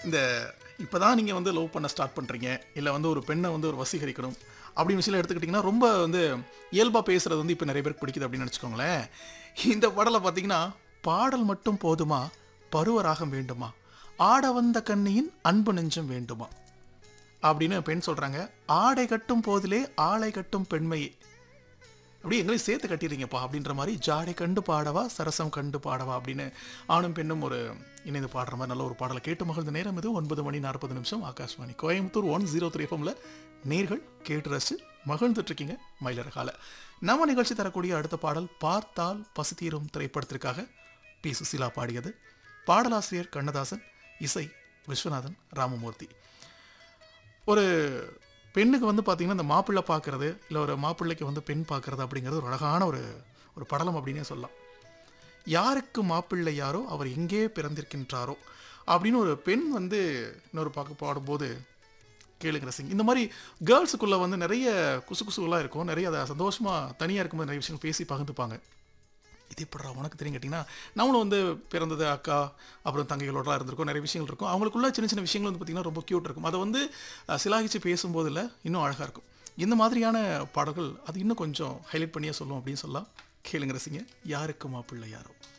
இந்த இப்பதான் நீங்க வந்து லவ் பண்ண ஸ்டார்ட் பண்றீங்க இல்ல வந்து ஒரு பெண்ணை வந்து ஒரு வசீகரிக்கணும் அப்படின்னு விஷயம் எடுத்துக்கிட்டிங்கன்னா ரொம்ப வந்து இயல்பா பேசுறது வந்து இப்போ நிறைய பேருக்கு பிடிக்குது அப்படின்னு நினச்சிக்கோங்களேன் இந்த பாடலை பார்த்தீங்கன்னா பாடல் மட்டும் போதுமா பருவராகம் வேண்டுமா ஆட வந்த கண்ணியின் அன்பு நெஞ்சம் வேண்டுமா அப்படின்னு பெண் சொல்றாங்க ஆடை கட்டும் போதிலே ஆளை கட்டும் பெண்மையே அப்படியே எங்களையும் சேர்த்து கட்டிடுறீங்கப்பா அப்படின்ற மாதிரி ஜாடை கண்டு பாடவா சரசம் கண்டு பாடவா அப்படின்னு ஆணும் பெண்ணும் ஒரு இணைந்து பாடுற மாதிரி நல்ல ஒரு பாடலை கேட்டு மகிழ்ந்த நேரம் இது ஒன்பது மணி நாற்பது நிமிஷம் Akashvani Coimbatore one zero three எஃப்எம்ல நேர்கள் கேட்டு ரசிச்சு மகிழ்ந்துட்டு இருக்கீங்க மயிலரகால நம்ம நிகழ்ச்சி தரக்கூடிய அடுத்த பாடல் பார்த்தால் பசுத்தீரும் திரைப்படத்திற்காக பி சுசீலா பாடியது பாடலாசிரியர் கண்ணதாசன் இசை விஸ்வநாதன் ராமமூர்த்தி ஒரு பெண்ணுக்கு வந்து பார்த்தீங்கன்னா இந்த மாப்பிள்ளை பார்க்கறது இல்லை ஒரு மாப்பிள்ளைக்கு வந்து பெண் பார்க்கறது அப்படிங்கிறது ஒரு அழகான ஒரு ஒரு படலம் அப்படின்னே சொல்லலாம் யாருக்கு மாப்பிள்ளை யாரோ அவர் எங்கே பிறந்திருக்கின்றாரோ அப்படின்னு ஒரு பெண் வந்து இன்னொரு பார்க்க பாடும்போது கேளுங்க ரசிங்க இந்த மாதிரி கேர்ள்ஸுக்குள்ளே வந்து நிறைய குசு குசுகளாக இருக்கும் நிறைய அதை சந்தோஷமாக தனியாக இருக்கும்போது நிறைய விஷயங்கள் பேசி பகிர்ந்துப்பாங்க இது எப்படிடா உனக்கு தெரியும் கேட்டிங்கன்னா நம்மளும் வந்து பிறந்தது அக்கா அப்புறம் தங்கைகளோடலாம் இருந்திருக்கும் நிறைய விஷயங்கள் இருக்கும் அவங்களுக்குள்ள சின்ன சின்ன விஷயங்கள் வந்து பார்த்திங்கன்னா ரொம்ப க்யூட் இருக்கும் அதை வந்து அஹ், சிலாகிச்சு பேசும்போதில் இன்னும் அழகாக இருக்கும் இந்த மாதிரியான பாடல்கள் அது இன்னும் கொஞ்சம் ஹைலைட் பண்ணியே சொல்லும் அப்படின்னு சொல்லலாம் கேளுங்க ரசிங்க யாருக்கு மாப்பிள்ளை யாரோ